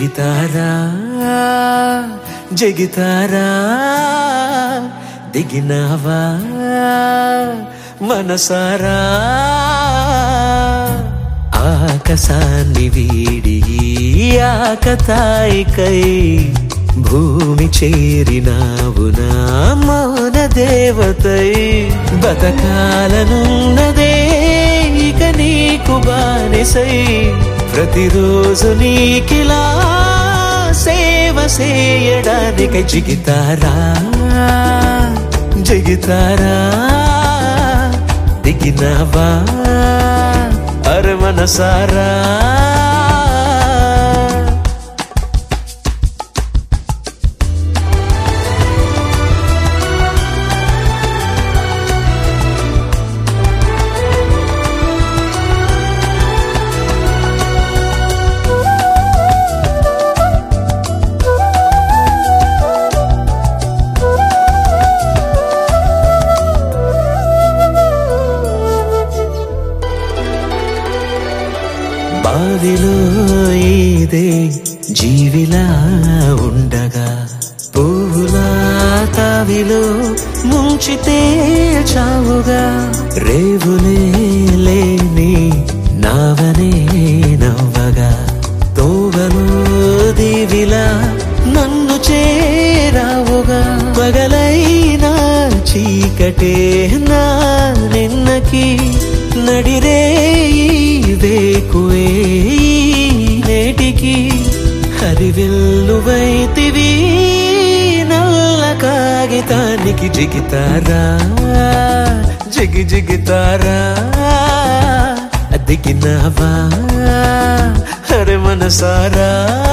జిగితారా జగితారా దిగినావా మనసారా ఆకాశాన్ని వీడి ఆకతాయికై భూమి చేరినావు నా మౌన దేవతై బతకాలనున్నదే ఇక నీకు బానిసై ప్రతిరోజు నీకిలా సేవ చేయడానికి జిగితారా జగితారా దిగినావా అరమనసారా బావిలో ఇదే జీవిలా ఉండగా పువ్వులా తావిలో ముంచితే చావుగా రేవులే లేని నావనే నవ్వగా తోవలో దీవిలా నన్ను చేరావుగా పగలైనా చీకటే నా నిన్నకి నడిరే వేకువే నేటికి హరివిల్లువైతివి నల్ల కాగితానికి జిగితారా జిగి జిగితారా దిగినావా హరి మనసారా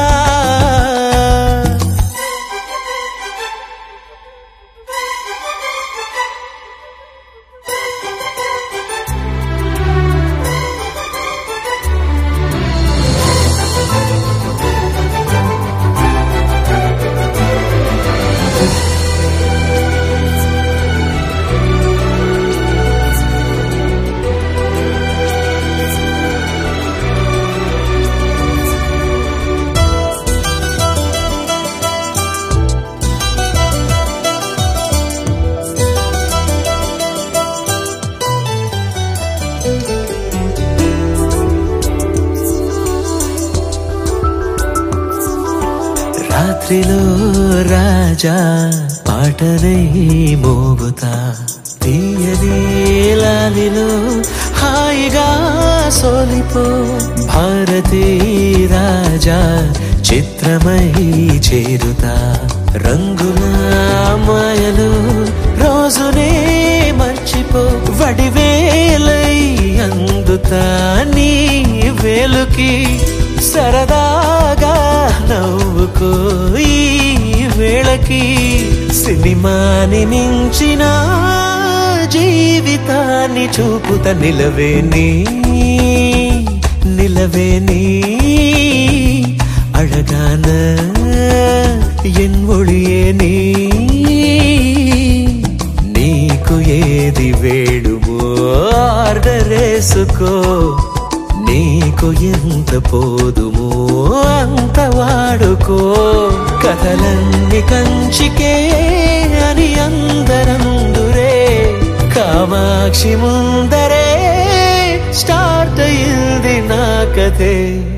రాత్రిలో రాజా పాటలై మోగుతా తీయని లాలిలో హాయిగా సోలిపో భారతీ రాజా చిత్రమై చేరుతా రంగుల మాయలు రోజునే మర్చిపో వడివేలై అందుతా నీ వేలుకి సరదాగా నవ్వుకో ఈ వేళకి సినిమాని మించిన జీవితాన్ని చూపుత నిలవేని నిలవేని అழகான ఎన్ ఒళియేని నీకు ఏది వేడుమో ఆర్డరేసుకో నీకు ఎంత పోదుమో అంత వాడుకో కథలన్నీ కంచికే అని అందరందురే కామాక్షి ముందరే స్టార్ట్ అయింది నా కథే